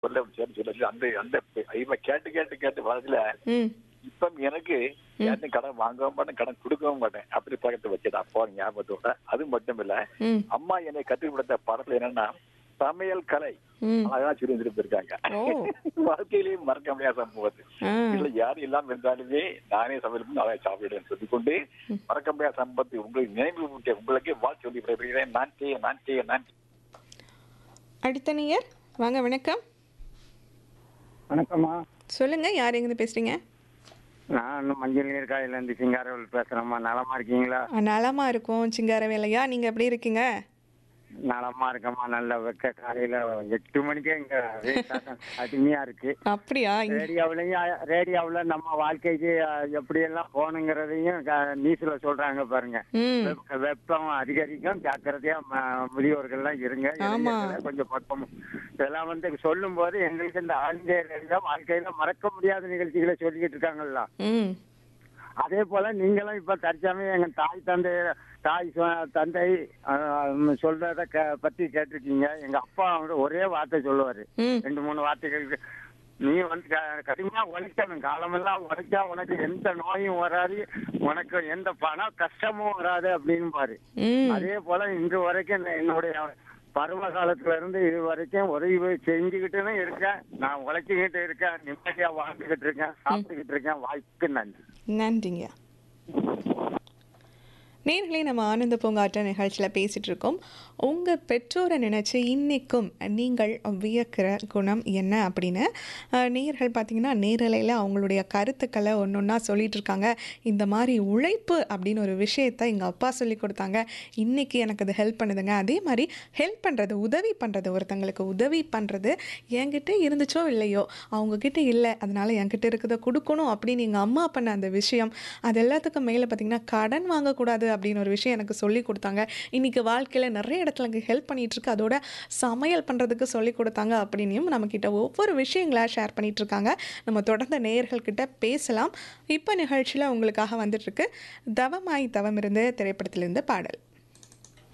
சொல்ல சரி சொல்லி அந்த அந்த இவ கேட்டு கேட்டு கேட்டு வரதுல ம் இப்ப எனக்கு யாருக்கும் கடன் வாங்கவும் மாட்டேன் கடன் கொடுக்கவும் மாட்டேன் அப்படி பழக்கத்தை வச்சது அப்பா ஞாபகத்தோட அது மட்டும் இல்ல ம் அம்மா என்னை கற்றுக் கொடுத்த பாடத்துல என்னன்னா சமையல் கலை ம் அழகா சொல்லி இருந்திருக்காங்க ஓ. வாழ்க்கையிலேயே மறக்க முடியாத சம்பவம் ஆ இல்ல யாரும் இல்லாம இருந்தாலுமே நானே சமையல் பண்ணி அழகா சாப்பிடுவேன் சொல்லிக்கொண்டு மறக்க முடியாத சம்பவத்தை உங்களுக்கு நினைவு ஊட்டிய உங்களுக்கு வாழ் சொல்லி விடைபெறுகிறேன் நான் செய்ய நான் செய்ய நான் செய்ய. அடுத்த நேயர் வாங்க வணக்கம் வணக்கம்மா சொல்லுங்க யார் எங்கேருந்து பேசுறீங்க நான் மஞ்சள் நீர் காயிலேருந்து சிங்காரவேல் பேசுகிறேம்மா நலமா இருக்கீங்களா நலமா இருக்கும் சிங்கார வேலையா நீங்க எப்படி இருக்கீங்க நலமா இருக்கம்மா நல்ல வெக்க காலையில எட்டு மணிக்கே இங்க வெயில் தாக்கம் கடுமையா இருக்கு அப்படியா இங்க- ரேடியோவிலையும் ரேடியோவில் நம்ம வாழ்க்கைக்கு அஹ், எப்படியெல்லாம் போகணுங்கிறதையும் க- நியூஸ்ல சொல்றாங்க பாருங்க ம் வெப்ப- வெப்பம் அதிகரிக்கும் ஜாக்கிரதையா ம- முதியோர்கள்லாம் இருங்க ஆமா. இளைஞர்களே கொஞ்சம் பக்கம் இதெல்லாம் வந்து சொல்லும் போது எங்களுக்கு இந்த ஆழ்ந்த வாழ்க்கையில மறக்க முடியாத நிகழ்ச்சிகளை சொல்லிக்கிட்டு இருக்காங்கல்ல ம் அதே போல நீங்களும் இப்ப தற்சமயம் எங்க தாய் தந்தை தாய் சொ- தந்தை அஹ், சொல்றத க- பத்தி கேட்டிருக்கீங்க எங்க அப்பா வந்து ஒரே வார்த்தை சொல்லுவாரு ம் ரெண்டு மூணு வார்த்தைகளுக்கு நீ வந்து க- கடுமையா உழைக்கணும் காலமெல்லாம் உழைச்சா உனக்கு எந்த நோயும் வராது உனக்கு எந்த பண கஷ்டமும் வராது அப்படின்னு பாரு ம் அதே போல இன்று வரைக்கும் நான் என்னுடைய பருவ காலத்துல இருந்து இது வரைக்கும் உதவி செஞ்சுக்கிட்டுன்னு இருக்கேன் நான் உழைச்சிக்கிட்டு இருக்கேன் நிம்மதியா வாழ்ந்துகிட்டு இருக்கேன் சாப்பிட்டுக்கிட்டு இருக்கேன் வாய்ப்புக்கு நன்றி நன்றிங்க நேர்களே நம்ம ஆனந்த பூங்காற்ற நிகழ்ச்சியில் பேசிகிட்டு இருக்கோம் உங்கள் பெற்றோரை நினச்சி இன்னைக்கும் நீங்கள் வியக்கிற குணம் என்ன அப்படின்னு அஹ், நேயர்கள் பார்த்தீங்கன்னா நேரலையில் அவங்களுடைய கருத்துக்களை ஒன்று ஒன்றா சொல்லிட்டு இருக்காங்க இந்த மாதிரி உழைப்பு அப்படின்னு ஒரு விஷயத்தை எங்கள் அப்பா சொல்லி கொடுத்தாங்க இன்னைக்கு எனக்கு அது ஹெல்ப் பண்ணுதுங்க அதே மாதிரி ஹெல்ப் பண்ணுறது உதவி பண்ணுறது ஒருத்தங்களுக்கு உதவி பண்ணுறது என்கிட்ட இருந்துச்சோ இல்லையோ அவங்கக்கிட்ட இல்லை அதனால என்கிட்ட இருக்கிறத கொடுக்கணும் அப்படின்னு எங்கள் அம்மா பண்ண அந்த விஷயம் அது எல்லாத்துக்கும் மேலே பார்த்தீங்கன்னா கடன் வாங்கக்கூடாது அப்படின்னு ஒரு விஷயம் எனக்கு சொல்லி கொடுத்தாங்க இன்றைக்கி வாழ்க்கையில் நிறைய இடத்துல எனக்கு ஹெல்ப் பண்ணிட்டு இருக்கு அதோட சமையல் பண்ணுறதுக்கு சொல்லி கொடுத்தாங்க அப்படின்னும் நம்மக்கிட்ட ஒவ்வொரு விஷயங்களா ஷேர் பண்ணிட்டு இருக்காங்க நம்ம தொடர்ந்து நேயர்கள் கிட்ட பேசலாம் இப்போ நிகழ்ச்சியில் உங்களுக்காக வந்துட்டுருக்கு தவமாய் தவம் இருந்து திரைப்படத்திலிருந்து பாடல்